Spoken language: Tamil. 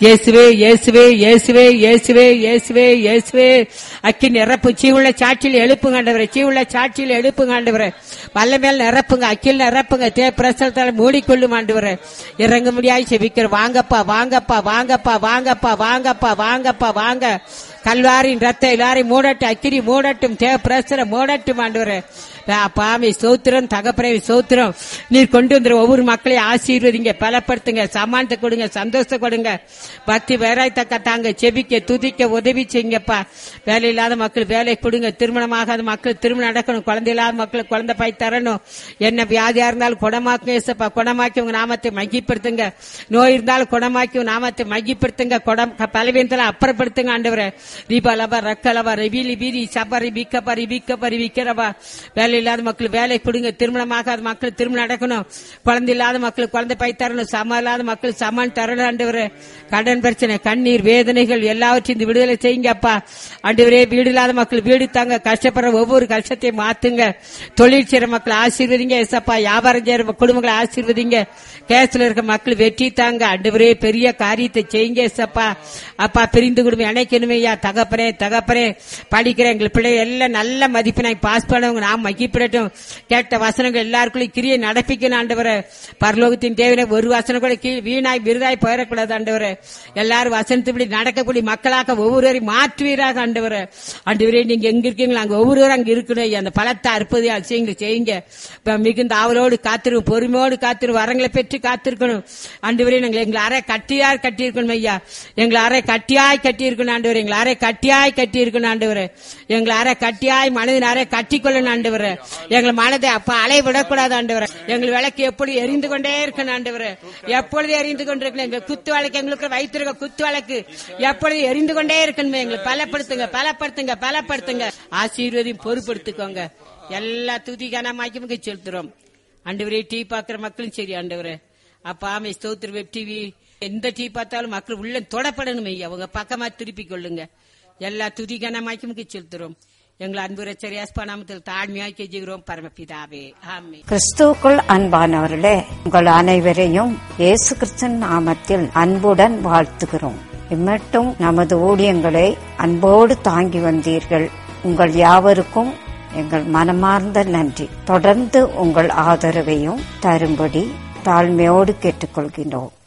இயேசுவே இயேசுவே இயேசுவே இயேசுவே இயேசுவே இயேசுவே அக்கி நிரப்பு சீவுள்ள சாட்சியில் எழுப்புங்க ஆண்டவரே சீவுள்ள சாட்சியில் எழுப்புங்க ஆண்டவரே வல்ல மேல் நிரப்புங்க அக்கில் நிரப்புங்க தே பிரசலத்தால் மூடிக்கொள்ளும் ஆண்டவரே இறங்க முடியாது செபிக்கிற வாங்கப்பா வாங்கப்பா வாங்கப்பா வாங்கப்பா வாங்கப்பா வாங்கப்பா வாங்க கல்வாரின் ரத்த எல்லாரையும் மூடட்டும் அக்கிரி மூடட்டும் தேவ பிரசர மூடட்டும் ஆண்டவரே பாமை சோத்திரம் தகப்பரை சோத்திரம் நீர் கொண்டு வந்துற ஒவ்வொரு மக்களையும் ஆசீர்வதிங்க பலப்படுத்துங்க சமானத்தை கொடுங்க சந்தோஷத்தை கொடுங்க பக்தி வேறாய்த்தக்க தாங்க செபிக்க துதிக்க உதவி செய்யுங்கப்பா வேலை இல்லாத மக்கள் வேலை கொடுங்க திருமணமாகாத மக்கள் திருமணம் நடக்கணும் குழந்தை இல்லாத மக்களுக்கு குழந்தை பாய் தரணும் என்ன வியாதியா இருந்தாலும் குணமாக்கும் ஏசப்பா குணமாக்கி உங்க நாமத்தை மகிப்படுத்துங்க நோய் இருந்தாலும் குணமாக்கி உங்க நாமத்தை மகிப்படுத்துங்க குடம் பலவீனத்தில் அப்புறப்படுத்துங்க ஆண்டவரை ரீபாலபா ரக்கலபா ரெபிலி பீரி சபரி பிக்கப்பா ரிபிக்கப்பா ரிபிக்கிறபா வேலை இல்லாத மக்கள் வேலை கொடுங்க திருமணமாகாத மக்கள் திருமணம் நடக்கணும் குழந்தை இல்லாத மக்கள் குழந்தை பை தரணும் சம இல்லாத மக்கள் சமான் தரணும் ஆண்டவரே கடன் பிரச்சனை கண்ணீர் வேதனைகள் எல்லாவற்றையும் இந்த விடுதலை செய்யுங்க அப்பா ஆண்டவரே வீடு இல்லாத மக்கள் வீடு தாங்க கஷ்டப்படுற ஒவ்வொரு கஷ்டத்தையும் மாத்துங்க தொழில் செய்யற மக்கள் ஆசீர்வதிங்க எசப்பா வியாபாரம் செய்யற குடும்பங்களை ஆசீர்வதிங்க கேஸ்ல இருக்க மக்கள் வெற்றி தாங்க ஆண்டவரே பெரிய காரியத்தை செய்யுங்க எசப்பா அப்பா பிரிந்து குடும்பம் இணைக்கணுமே ஐயா தகப்பனே தகப்பனே படிக்கிற எங்கள் பிள்ளை எல்லாம் நல்ல மதிப்பெண்ணை பாஸ் பண்ணவங்க நாம் மகிப்பிடட்டும் கேட்ட வசனங்கள் எல்லாருக்குள்ளும் கிரியை நடப்பிக்கணும் ஆண்டவரே பரலோகத்தின் தேவையில ஒரு வசனம் கூட கீழ் வீணாய் விருதாய் போயிடக்கூடாது ஆண்டவரே எல்லாரும் வசனத்துப்படி நடக்கக்கூடிய மக்களாக ஒவ்வொருவரையும் மாற்றுவீராக ஆண்டவரே ஆண்டவரே நீங்க எங்க இருக்கீங்களோ அங்க ஒவ்வொருவரும் அங்க இருக்கணும் ஐயா. அந்த பலத்தை அற்புத அதிசயங்களை செய்யுங்க இப்ப மிகுந்த ஆவலோடு காத்திரு பொறுமையோடு காத்திரு வரங்களை பெற்று காத்திருக்கணும் ஆண்டவரே நாங்கள் எங்களை அறை கட்டியார் கட்டியிருக்கணும் ஐயா எங்களை அறை கட்டியாய் கட்டி இருக்கணும் ஆண்டவர் எங்களை அறை கட்டியாய் கட்டி இருக்கணும் ஆண்டவர் எங்களை அறை கட்டியாய் மனதின் அறை கட்டிக்கொள்ளணும் ஆண்டவர் எங்களை மனதை அப்ப அலை விடக்கூடாது ஆண்டவர் எங்கள் விளக்கு எப்படி எரிந்து கொண்டே இருக்கணும் ஆண்டவர் எப்பொழுது எரிந்து கொண்டிருக்கணும் எங்க குத்து வழக்கு எங்களுக்கு வைத்திருக்க குத்து வழக்கு எப்பொழுது எரிந்து கொண்டே இருக்கணும் எங்களை பலப்படுத்துங்க பலப்படுத்துங்க பலப்படுத்துங்க ஆசீர்வதியும் பொறுப்படுத்திக்கோங்க எல்லா துதிகான மாய்க்கு செலுத்துறோம் ஆண்டவரே டீ பாக்குற மக்களும் சரி ஆண்டவரே அப்பா ஆமை ஸ்தோத்திர வெப் டிவி எந்த டீ பார்த்தாலும் மக்கள் உள்ள தொடப்படணும் ஐயா அவங்க பக்கமா திருப்பி கொள்ளுங்க எல்லா துதிகான மாய்க்கு செலுத்துறோம் எங்களை அன்பு ரச்சரியாஸ்பா நாமத்தில் தாழ்மையாய் கெஞ்சுகிறோம் பரமபிதாவே ஆமே கிறிஸ்துவுக்குள் அன்பானவர்களே உங்கள் அனைவரையும் இயேசு கிறிஸ்தன் நாமத்தில் அன்புடன் வாழ்த்துகிறோம் இம்மட்டும் நமது ஊழியங்களை அன்போடு தாங்கி வந்தீர்கள் உங்கள் யாவருக்கும் எங்கள் மனமார்ந்த நன்றி தொடர்ந்து உங்கள் ஆதரவையும் தரும்படி தாழ்மையோடு கேட்டுக்கொள்கின்றோம்